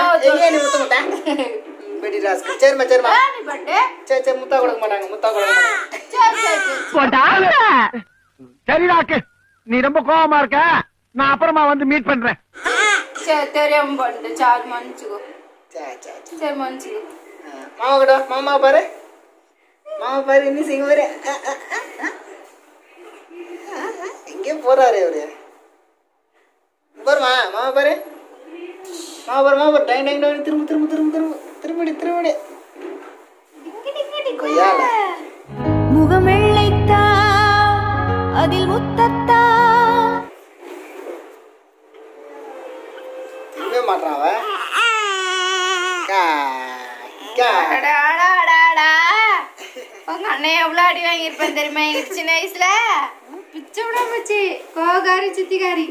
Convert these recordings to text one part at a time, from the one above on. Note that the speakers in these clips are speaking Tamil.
எங்கே நீ முத்த முத்த பெட்டி ராஸ்க்கு சரிம்மா சரிம்மா ஹாப்பி பர்த்டே சரி சரி முத்தா கொடுக்க மாட்டாங்க முத்தா கொடுக்க மாட்டாங்க சரி சரி சரி சரி ராக்கு நீ ரொம்ப கோவமா இருக்க நான் அப்புறமா வந்து மீட் பண்றேன் சரி தெரியாம பண்ணிட்டு சார் மன்னிச்சுக்கோ சரி சரி சரி சரி மன்னிச்சுக்கோ ஆ, மாமா கிட்ட வா. மாமா பாரு மாமா பாரு இன்னும் சிங்க பாரு ஆ, ஆ, ஆ, ஆ. ஆ, ஆ. எங்கே போறாரு அவரு பாருமா மாமா பாரு மாமா பாரு மாமா பாரு டைங் டைங் டைங் திரும்ப திரும்ப திரும்ப திரும்ப திரும்படி திரும்படி கொய்யால முகமெள்ளைத்தா அதில் முத்தத்தா திரும்ப மாட்டான் அவ கா கா அடா, அடா, அடா, அடா. உங்க அண்ணன் எவ்வளவு அடி வாங்கியிருப்பேன் தெரியுமா எங்க சின்ன வயசுல பிச்சை விட போச்சு கோகாரி சித்திகாரி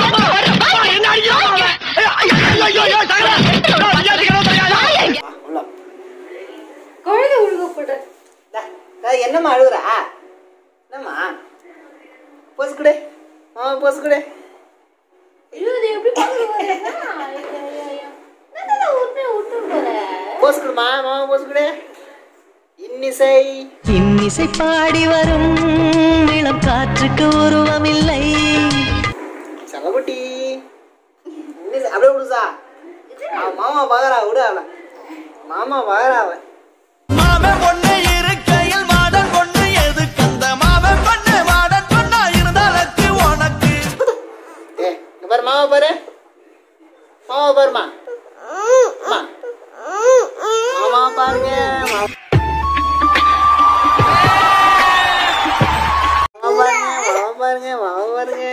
வா, உள்ள வா. கழுத உழுகப்பட்ட டா, டா, என்னம்மா அழுகுறா என்னம்மா போஸ் கொடு மாமா போஸ் கொடு இது எப்படி போஸ் கொடுமா மாமா போஸ் கொடு இன்னிசை இன்னிசை பாடி வரும் இளம் காற்றுக்கு உருவமில்லை செல்லக்குட்டி இன்னிசை அப்படியே விடுசா அவன் மாமா பாக்குறா விடு அவளை மாமா பாக்குறா அவன் மாமன் பொண்ணு இருக்கையில் மாடன் பொண்ணு எதுக்கு அந்த மாமன் பொண்ணு மாடன் பொண்ணா இருந்தாலக்கு உனக்கு ஏ இங்க பாரு மாமா பாரு மாமா பாருமா அம்மா. மாமா பாருங்க மாமா மாமா பாருங்க மாமா பாருங்க மாமா பாருங்க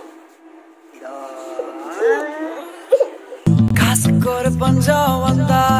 இதோ. காசுக்கு ஒரு பஞ்சம் வந்தா